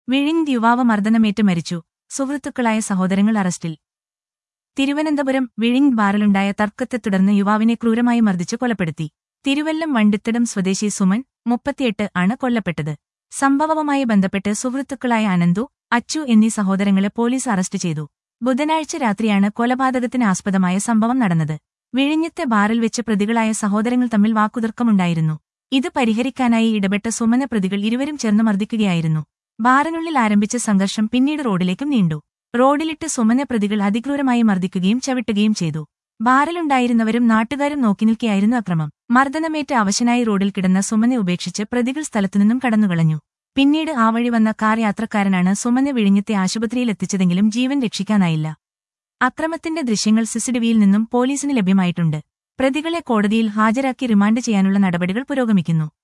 വിഴിഞ്ഞ് യുവാവ് മർദ്ദനമേറ്റ് മരിച്ചു സുഹൃത്തുക്കളായ സഹോദരങ്ങൾ അറസ്റ്റിൽ തിരുവനന്തപുരം വിഴിഞ്ഞ് ബാറിലുണ്ടായ തർക്കത്തെ തുടർന്ന് യുവാവിനെ ക്രൂരമായി മർദ്ദിച്ച് കൊലപ്പെടുത്തി തിരുവല്ലം വണ്ടിത്തടം സ്വദേശി സുമൻ മുപ്പത്തിയെട്ട് ആണ് കൊല്ലപ്പെട്ടത് സംഭവവുമായി ബന്ധപ്പെട്ട് സുഹൃത്തുക്കളായ അനന്തു അച്ചു എന്നീ സഹോദരങ്ങളെ പോലീസ് അറസ്റ്റ് ചെയ്തു ബുധനാഴ്ച രാത്രിയാണ് കൊലപാതകത്തിന് ആസ്പദമായ സംഭവം നടന്നത് വിഴിഞ്ഞത്തെ ബാറിൽ വെച്ച് പ്രതികളായ സഹോദരങ്ങൾ തമ്മിൽ വാക്കുതർക്കമുണ്ടായിരുന്നു ഇത് പരിഹരിക്കാനായി ഇടപെട്ട സുമന പ്രതികൾ ഇരുവരും ചേർന്ന് മർദ്ദിക്കുകയായിരുന്നു ബാറിനുള്ളിൽ ആരംഭിച്ച സംഘർഷം പിന്നീട് റോഡിലേക്കും നീണ്ടു റോഡിലിട്ട് സുമന പ്രതികൾ അതിക്രൂരമായി മർദ്ദിക്കുകയും ചവിട്ടുകയും ചെയ്തു ബാറിലുണ്ടായിരുന്നവരും നാട്ടുകാരും നോക്കി നിൽക്കുകയായിരുന്നു അക്രമം മർദ്ദനമേറ്റ് അവശനായി റോഡിൽ കിടന്ന സുമനെ ഉപേക്ഷിച്ച് പ്രതികൾ സ്ഥലത്തുനിന്നും കടന്നുകളഞ്ഞു പിന്നീട് ആ വഴി വന്ന കാർ യാത്രക്കാരനാണ് സുമനെ വിഴിഞ്ഞത്തെ ആശുപത്രിയിൽ എത്തിച്ചതെങ്കിലും ജീവൻ രക്ഷിക്കാനായില്ല അക്രമത്തിന്റെ ദൃശ്യങ്ങൾ സിസിഡിവിയിൽ നിന്നും പോലീസിന് ലഭ്യമായിട്ടുണ്ട് പ്രതികളെ കോടതിയിൽ ഹാജരാക്കി റിമാൻഡ് ചെയ്യാനുള്ള നടപടികൾ പുരോഗമിക്കുന്നു